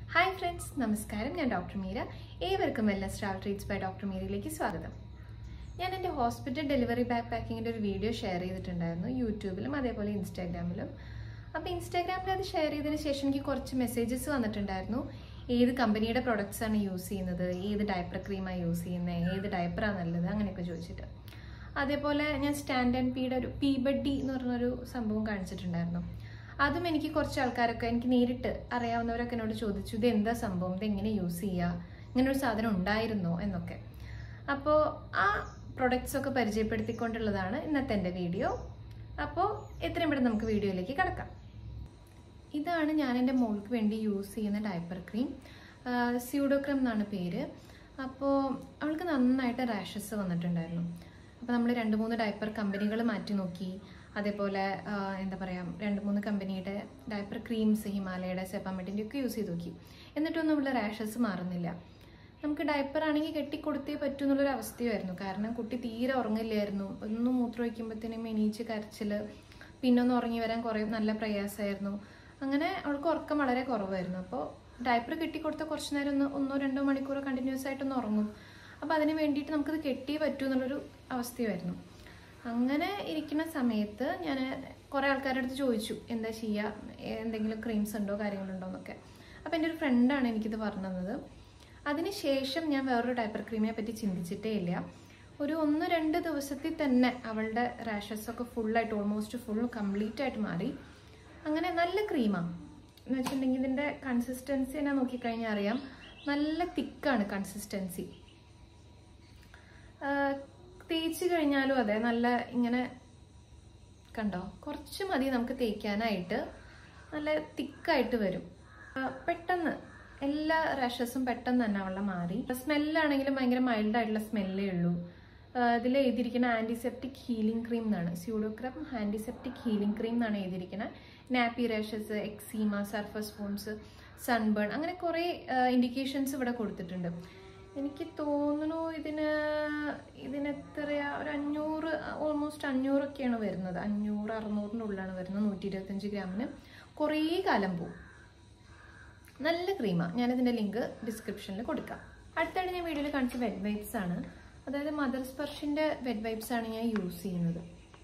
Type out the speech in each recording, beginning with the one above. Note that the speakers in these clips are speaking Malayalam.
ഹായ് ഫ്രണ്ട്സ് നമസ്കാരം ഞാൻ ഡോക്ടർ മീര ഏവർക്കും wellness travel treats by doctor മീരയിലേക്ക് സ്വാഗതം ഞാൻ എൻ്റെ ഹോസ്പിറ്റൽ ഡെലിവറി ബാക്ക് പാക്കിങ്ങിൻ്റെ ഒരു വീഡിയോ ഷെയർ ചെയ്തിട്ടുണ്ടായിരുന്നു യൂട്യൂബിലും അതേപോലെ ഇൻസ്റ്റാഗ്രാമിലും അപ്പോൾ ഇൻസ്റ്റാഗ്രാമിൽ അത് ഷെയർ ചെയ്തതിന് ശേഷം എനിക്ക് കുറച്ച് മെസ്സേജസ് വന്നിട്ടുണ്ടായിരുന്നു ഏത് കമ്പനിയുടെ പ്രൊഡക്ട്സ് ആണ് യൂസ് ചെയ്യുന്നത് ഏത് ഡയപ്പർ ക്രീമാണ് യൂസ് ചെയ്യുന്നത് ഏത് ഡയപ്പറാണ് നല്ലത് അങ്ങനെയൊക്കെ ചോദിച്ചിട്ട് അതേപോലെ ഞാൻ സ്റ്റാൻഡ് ആൻഡ് പീയുടെ ഒരു പീ ബഡ്ഡി എന്ന് പറഞ്ഞൊരു സംഭവം കാണിച്ചിട്ടുണ്ടായിരുന്നു അതും എനിക്ക് കുറച്ച് ആൾക്കാരൊക്കെ എനിക്ക് നേരിട്ട് അറിയാവുന്നവരൊക്കെ എന്നോട് ചോദിച്ചു ഇത് എന്താ സംഭവം ഇത് എങ്ങനെ യൂസ് ചെയ്യുക ഇങ്ങനെ ഒരു സാധനം ഉണ്ടായിരുന്നോ എന്നൊക്കെ അപ്പോൾ ആ പ്രൊഡക്ട്സ് ഒക്കെ പരിചയപ്പെടുത്തിക്കൊണ്ടുള്ളതാണ് ഇന്നത്തെ എൻ്റെ വീഡിയോ അപ്പോൾ എത്രയും പെട്ടെന്ന് നമുക്ക് വീഡിയോയിലേക്ക് കിടക്കാം ഇതാണ് ഞാൻ എൻ്റെ മോൾക്ക് വേണ്ടി യൂസ് ചെയ്യുന്ന ഡയപ്പർ ക്രീം സ്യൂഡോക്രം എന്നാണ് പേര് അപ്പോൾ അവൾക്ക് നന്നായിട്ട് റാഷസ് വന്നിട്ടുണ്ടായിരുന്നു അപ്പോൾ നമ്മൾ രണ്ട് മൂന്ന് ഡയപ്പർ കമ്പനികൾ മാറ്റി നോക്കി അതേപോലെ ആ, എന്താ പറയുക രണ്ട് മൂന്ന് കമ്പനിയുടെ ഡയപ്പർ ക്രീംസ് ഹിമാലയയുടെ സെപ്പാമെറ്റിൻ്റെ ഒക്കെ യൂസ് ചെയ്ത് നോക്കി എന്നിട്ടൊന്നും ഉള്ള റാഷസ് മാറുന്നില്ല നമുക്ക് ഡയപ്പർ ആണെങ്കിൽ കെട്ടിക്കൊടുത്തേ പറ്റൂ എന്നുള്ളൊരു അവസ്ഥയായിരുന്നു കാരണം കുട്ടി തീരെ ഉറങ്ങില്ലായിരുന്നു ഒന്ന് മൂത്രം വയ്ക്കുമ്പോഴത്തേനും എണീച്ച് കരച്ചിൽ പിന്നെ ഒന്ന് ഉറങ്ങി വരാൻ കുറേ നല്ല പ്രയാസമായിരുന്നു അങ്ങനെ അവൾക്ക് ഉറക്കം വളരെ കുറവായിരുന്നു അപ്പോൾ ഡയപ്പർ കെട്ടിക്കൊടുത്ത കുറച്ച് നേരം ഒന്ന് ഒന്നോ രണ്ടോ മണിക്കൂർ കണ്ടിന്യൂസ് ആയിട്ടൊന്ന് ഉറങ്ങും അപ്പോൾ അതിന് വേണ്ടിയിട്ട് നമുക്കത് കെട്ടിയേ പറ്റൂ എന്നുള്ളൊരു അവസ്ഥയായിരുന്നു അങ്ങനെ ഇരിക്കുന്ന സമയത്ത് ഞാൻ കുറേ ആൾക്കാരുടെ അടുത്ത് ചോദിച്ചു എന്താ ചെയ്യുക എന്തെങ്കിലും ക്രീംസ് ഉണ്ടോ കാര്യങ്ങളുണ്ടോ എന്നൊക്കെ അപ്പോൾ എൻ്റെ ഒരു ഫ്രണ്ടാണ് എനിക്കിത് പറഞ്ഞു തന്നത് അതിനുശേഷം ഞാൻ വേറൊരു ഡയപ്പർ ക്രീമിനെ പറ്റി ചിന്തിച്ചിട്ടേ ഇല്ല ഒരു ഒന്ന് രണ്ട് ദിവസത്തിൽ തന്നെ അവളുടെ റാഷസ് ഒക്കെ ഫുള്ളായിട്ട് ഓൾമോസ്റ്റ് ഫുൾ കംപ്ലീറ്റ് ആയിട്ട് മാറി അങ്ങനെ നല്ല ക്രീമാണ് എന്ന് വെച്ചിട്ടുണ്ടെങ്കിൽ ഇതിൻ്റെ കൺസിസ്റ്റൻസി തന്നെ നോക്കിക്കഴിഞ്ഞാൽ അറിയാം നല്ല തിക്കാണ് കൺസിസ്റ്റൻസി തേച്ച് കഴിഞ്ഞാലും അതെ നല്ല ഇങ്ങനെ കണ്ടോ കുറച്ച് മതി നമുക്ക് തേക്കാനായിട്ട് നല്ല തിക്കായിട്ട് വരും ആ, പെട്ടെന്ന് എല്ലാ റാഷസും പെട്ടെന്ന് തന്നെ അവളെ മാറി സ്മെല്ലാണെങ്കിലും ഭയങ്കര മൈൽഡ് ആയിട്ടുള്ള സ്മെല്ലേ ഉള്ളൂ ഇതിൽ എഴുതിയിരിക്കുന്ന ആന്റിസെപ്റ്റിക് ഹീലിംഗ് ക്രീം എന്നാണ് സ്യൂഡോക്രം ആന്റിസെപ്റ്റിക് ഹീലിംഗ് ക്രീം എന്നാണ് എഴുതിയിരിക്കുന്നത് നാപ്പി റാഷസ് എക്സീമ സർഫസ് ഫോൺസ് സൺബേൺ അങ്ങനെ കുറേ ഇൻഡിക്കേഷൻസ് ഇവിടെ കൊടുത്തിട്ടുണ്ട് എനിക്ക് തോന്നുന്നു ഇതിന് ഇതിന് എത്രയാ ഒരു അഞ്ഞൂറ് ഓൾമോസ്റ്റ് അഞ്ഞൂറൊക്കെയാണ് വരുന്നത് അഞ്ഞൂറ് അറുന്നൂറിൻ്റെ ഉള്ളിലാണ് വരുന്നത് നൂറ്റി ഇരുപത്തഞ്ച് ഗ്രാമിന് കുറേ കാലം പോവും നല്ല ക്രീമാണ് ഞാനിതിൻ്റെ ലിങ്ക് ഡിസ്ക്രിപ്ഷനിൽ കൊടുക്കാം അടുത്തായിട്ട് ഞാൻ വീഡിയോയിൽ കാണിച്ച വെഡ് വൈപ്സ് ആണ് അതായത് മദർ സ്പർഷിൻ്റെ വെഡ് വൈപ്സ് ആണ് ഞാൻ യൂസ് ചെയ്യുന്നത്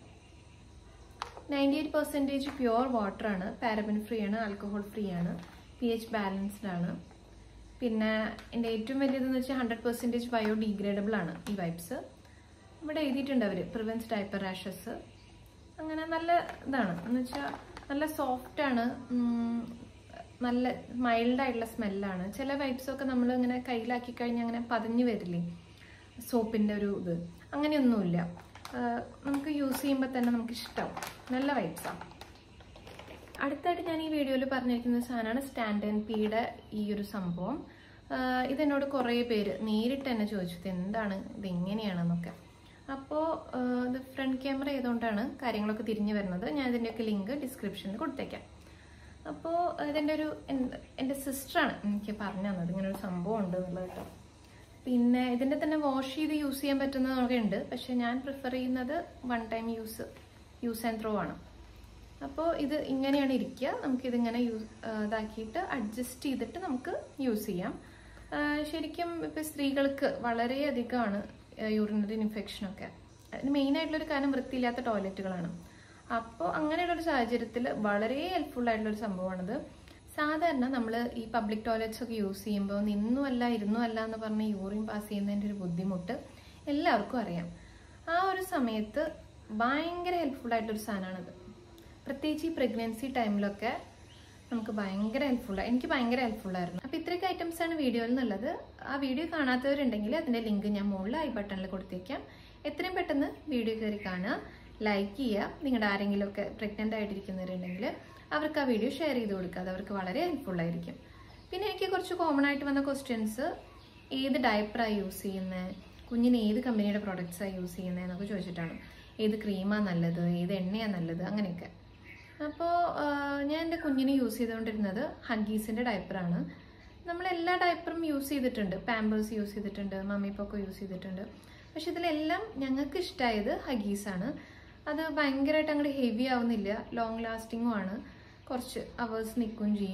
ninety eight percentage pure water ആണ് പാരബൻ ഫ്രീ ആണ് ആൽക്കഹോൾ ഫ്രീ ആണ് പി എച്ച് ബാലൻസ്ഡ് ആണ് പിന്നെ എൻ്റെ ഏറ്റവും വലിയതെന്ന് വെച്ചാൽ ഹൺഡ്രഡ് പെർസെൻറ്റേജ് ബയോ ഡീഗ്രേഡബിൾ ആണ് ഈ വൈപ്സ് ഇവിടെ എഴുതിയിട്ടുണ്ട് അവർ പ്രിവെൻസ് ഡയപ്പർ റാഷസ് അങ്ങനെ നല്ല ഇതാണ് എന്ന് വെച്ചാൽ നല്ല സോഫ്റ്റ് ആണ് ഉം, നല്ല മൈൽഡ് ആയിട്ടുള്ള സ്മെല്ലാണ് ചില വൈപ്സ് ഒക്കെ നമ്മൾ ഇങ്ങനെ കയ്യിലാക്കി കഴിഞ്ഞാൽ അങ്ങനെ പതഞ്ഞു വരില്ലേ സോപ്പിൻ്റെ ഒരു ഇത് അങ്ങനെയൊന്നുമില്ല ആ, നമുക്ക് യൂസ് ചെയ്യുമ്പോൾ തന്നെ നമുക്ക് ഇഷ്ടമാവും നല്ല വൈപ്സാണ് അടുത്തായിട്ട് ഞാൻ ഈ വീഡിയോയിൽ പറഞ്ഞിരിക്കുന്ന സാധനമാണ് സ്റ്റാൻഡ് ആൻഡ് പിയുടെ ഈ ഒരു സംഭവം ആഹ് ഇതെന്നോട് കുറേ പേര് നേരിട്ട് തന്നെ ചോദിച്ചു ഇത് എന്താണ് ഇത് എങ്ങനെയാണെന്നൊക്കെ അപ്പോൾ ഇത് ഫ്രണ്ട് ക്യാമറ ചെയ്തുകൊണ്ടാണ് കാര്യങ്ങളൊക്കെ തിരിഞ്ഞു വരുന്നത് ഞാൻ ഇതിൻ്റെയൊക്കെ ലിങ്ക് ഡിസ്ക്രിപ്ഷനിൽ കൊടുത്തേക്കാം അപ്പോൾ ഇതിൻ്റെ ഒരു എന്ത് എൻ്റെ സിസ്റ്ററാണ് എനിക്ക് പറഞ്ഞു തന്നത് ഇങ്ങനെ ഒരു സംഭവം ഉണ്ട് എന്നുള്ളത് കേട്ടോ പിന്നെ ഇതിൻ്റെ തന്നെ വാഷ് ചെയ്ത് യൂസ് ചെയ്യാൻ പറ്റുന്നതൊക്കെ ഉണ്ട് പക്ഷെ ഞാൻ പ്രിഫർ ചെയ്യുന്നത് one time use use and throw ആണ് അപ്പോൾ ഇത് ഇങ്ങനെയാണ് ഇരിക്കുക നമുക്കിതിങ്ങനെ യൂസ് ഇതാക്കിയിട്ട് അഡ്ജസ്റ്റ് ചെയ്തിട്ട് നമുക്ക് യൂസ് ചെയ്യാം ആ, ശരിക്കും ഇപ്പോൾ സ്ത്രീകൾക്ക് വളരെയധികമാണ് യൂറിനറി ഇൻഫെക്ഷനൊക്കെ അതിന് മെയിനായിട്ടുള്ളൊരു കാര്യം വൃത്തിയില്ലാത്ത ടോയ്ലറ്റുകളാണ് അപ്പോൾ അങ്ങനെയുള്ളൊരു സാഹചര്യത്തിൽ വളരെ ഹെൽപ്ഫുൾ ആയിട്ടുള്ളൊരു സംഭവമാണിത് സാധാരണ നമ്മൾ ഈ പബ്ലിക് ടോയ്ലറ്റ്സ് ഒക്കെ യൂസ് ചെയ്യുമ്പോൾ നിന്നുമല്ല ഇരുന്നുമല്ല എന്ന് പറഞ്ഞ് യൂറിൻ പാസ് ചെയ്യുന്നതിൻ്റെ ഒരു ബുദ്ധിമുട്ട് എല്ലാവർക്കും അറിയാം ആ ഒരു സമയത്ത് ഭയങ്കര ഹെൽപ്ഫുൾ ആയിട്ടൊരു സാധനമാണിത് പ്രത്യേകിച്ച് ഈ പ്രഗ്നൻസി ടൈമിലൊക്കെ നമുക്ക് ഭയങ്കര ഹെൽപ്ഫുൾ എനിക്ക് ഭയങ്കര ഹെൽപ്ഫുൾ ആയിരുന്നു അപ്പോൾ ഇത്രയൊക്കെ ഐറ്റംസ് ആണ് വീഡിയോയിൽ നിന്നുള്ളത് ആ വീഡിയോ കാണാത്തവരുണ്ടെങ്കിൽ അതിന്റെ ലിങ്ക് ഞാൻ മുകളിൽ ഐ ബട്ടണിൽ കൊടുത്തേക്കാം എത്രയും പെട്ടെന്ന് വീഡിയോ കയറി കാണുക ലൈക്ക് ചെയ്യുക നിങ്ങളുടെ ആരെങ്കിലും ഒക്കെ പ്രഗ്നന്റ് ആയിട്ടിരിക്കുന്നവരുണ്ടെങ്കിൽ അവർക്ക് ആ വീഡിയോ ഷെയർ ചെയ്ത് കൊടുക്കുക അത് അവർക്ക് വളരെ ഹെൽപ്ഫുൾ ആയിരിക്കും പിന്നെ എനിക്ക് കുറച്ച് കോമൺ ആയിട്ട് വന്ന ക്വസ്റ്റ്യൻസ് ഏത് ഡയപ്പറാണ് യൂസ് ചെയ്യുന്നത് കുഞ്ഞിന് ഏത് കമ്പനിയുടെ പ്രൊഡക്ട്സാണ് യൂസ് ചെയ്യുന്നത് എന്നൊക്കെ ചോദിച്ചിട്ടാണ് ഏത് ക്രീമാണ് നല്ലത് ഏത് എണ്ണയാണ് നല്ലത് അങ്ങനെയൊക്കെ അപ്പോൾ ഞാൻ എൻ്റെ കുഞ്ഞിന് യൂസ് ചെയ്തുകൊണ്ടിരുന്നത് ഹഗീസിൻ്റെ ഡയപ്പറാണ് നമ്മൾ എല്ലാ ഡയപ്പറും യൂസ് ചെയ്തിട്ടുണ്ട് പാമ്പേഴ്സ് യൂസ് ചെയ്തിട്ടുണ്ട് മമ്മി പോക്കോ യൂസ് ചെയ്തിട്ടുണ്ട് പക്ഷെ ഇതിലെല്ലാം ഞങ്ങൾക്ക് ഇഷ്ടമായത് ഹഗീസാണ് അത് ഭയങ്കരമായിട്ട് അങ്ങോട്ട് ഹെവി ആവുന്നില്ല ലോങ് ലാസ്റ്റിങ്ങും ആണ് കുറച്ച് അവേഴ്സ് നിൽക്കുകയും ചെയ്യും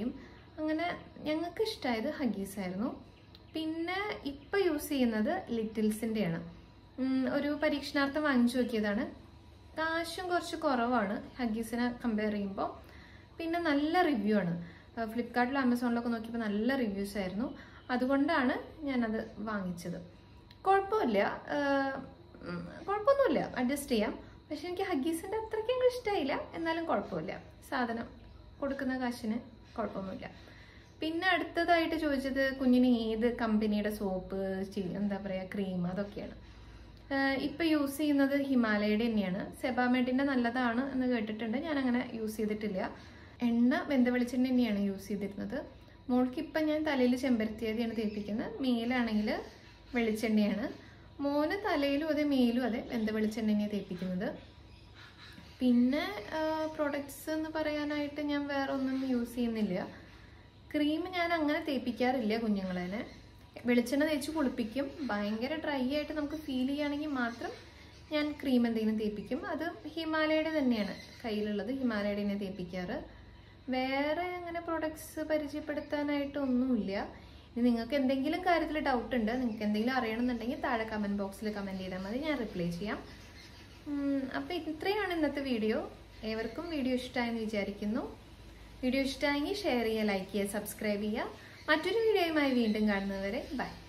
അങ്ങനെ ഞങ്ങൾക്ക് ഇഷ്ടമായത് ഹഗീസ് ആയിരുന്നു പിന്നെ ഇപ്പം യൂസ് ചെയ്യുന്നത് ലിറ്റിൽസിൻ്റെയാണ് ഒരു പരീക്ഷണാർത്ഥം വാങ്ങിച്ചു നോക്കിയതാണ് കാശും കുറച്ച് കുറവാണ് ഹഗീസിനെ കമ്പയർ ചെയ്യുമ്പോൾ പിന്നെ നല്ല റിവ്യൂ ആണ് ഫ്ലിപ്കാർട്ടിലും ആമസോണിലൊക്കെ നോക്കിയപ്പോൾ നല്ല റിവ്യൂസ് ആയിരുന്നു അതുകൊണ്ടാണ് ഞാനത് വാങ്ങിച്ചത് കുഴപ്പമില്ല ആഹ് ഉം, കുഴപ്പമൊന്നുമില്ല അഡ്ജസ്റ്റ് ചെയ്യാം പക്ഷെ എനിക്ക് ഹഗീസിൻ്റെ അത്രയ്ക്ക് അങ്ങ് ഇഷ്ടമായില്ല എന്നാലും കുഴപ്പമില്ല സാധനം കൊടുക്കുന്ന കാശിന് കുഴപ്പമൊന്നുമില്ല പിന്നെ അടുത്തതായിട്ട് ചോദിച്ചത് കുഞ്ഞിന് ഏത് കമ്പനിയുടെ സോപ്പ് എന്താ പറയുക ക്രീം അതൊക്കെയാണ് ആഹ് ഇപ്പൊ യൂസ് ചെയ്യുന്നത് ഹിമാലയയുടെ തന്നെയാണ് സെബാമെഡിന്റെ നല്ലതാണ് എന്ന് കേട്ടിട്ടുണ്ട് ഞാൻ അങ്ങനെ യൂസ് ചെയ്തിട്ടില്ല എണ്ണ വെന്ത വെളിച്ചെണ്ണ തന്നെയാണ് യൂസ് ചെയ്തിരുന്നത് മോൾക്ക് ഇപ്പം ഞാൻ തലയിൽ ചെമ്പരത്തിയാതിയാണ് തേപ്പിക്കുന്നത് മേലാണെങ്കിൽ വെളിച്ചെണ്ണയാണ് മോന് തലയിലും അതെ മേലും അതെ വെന്ത വെളിച്ചെണ്ണ തന്നെയാണ് തേപ്പിക്കുന്നത് പിന്നെ പ്രൊഡക്ട്സ് എന്ന് പറയാനായിട്ട് ഞാൻ വേറെ ഒന്നും യൂസ് ചെയ്യുന്നില്ല ക്രീം ഞാൻ അങ്ങനെ തേപ്പിക്കാറില്ല കുഞ്ഞുങ്ങളെ വെളിച്ചെണ്ണ തേച്ച് കുളിപ്പിക്കും ഭയങ്കര ഡ്രൈ ആയിട്ട് നമുക്ക് ഫീൽ ചെയ്യുകയാണെങ്കിൽ മാത്രം ഞാൻ ക്രീം എന്തെങ്കിലും തേപ്പിക്കും അത് ഹിമാലയയുടെ തന്നെയാണ് കയ്യിലുള്ളത് ഹിമാലയയുടെ തന്നെ തേപ്പിക്കാറ് വേറെ അങ്ങനെ പ്രൊഡക്ട്സ് പരിചയപ്പെടുത്താനായിട്ടൊന്നുമില്ല ഇനി നിങ്ങൾക്ക് എന്തെങ്കിലും കാര്യത്തിൽ ഡൗട്ട് ഉണ്ട് നിങ്ങൾക്ക് എന്തെങ്കിലും അറിയണമെന്നുണ്ടെങ്കിൽ താഴെ കമൻറ്റ് ബോക്സിൽ കമൻറ്റ് ചെയ്താൽ മതി ഞാൻ റിപ്ലൈ ചെയ്യാം അപ്പോൾ ഇത്രയാണ് ഇന്നത്തെ വീഡിയോ ഏവർക്കും വീഡിയോ ഇഷ്ടമായെന്ന് വിചാരിക്കുന്നു വീഡിയോ ഇഷ്ടമായെങ്കിൽ ഷെയർ ചെയ്യുക ലൈക്ക് ചെയ്യുക സബ്സ്ക്രൈബ് ചെയ്യുക മറ്റൊരു വീഡിയോയുമായി വീണ്ടും കാണുന്നവരെ ബൈ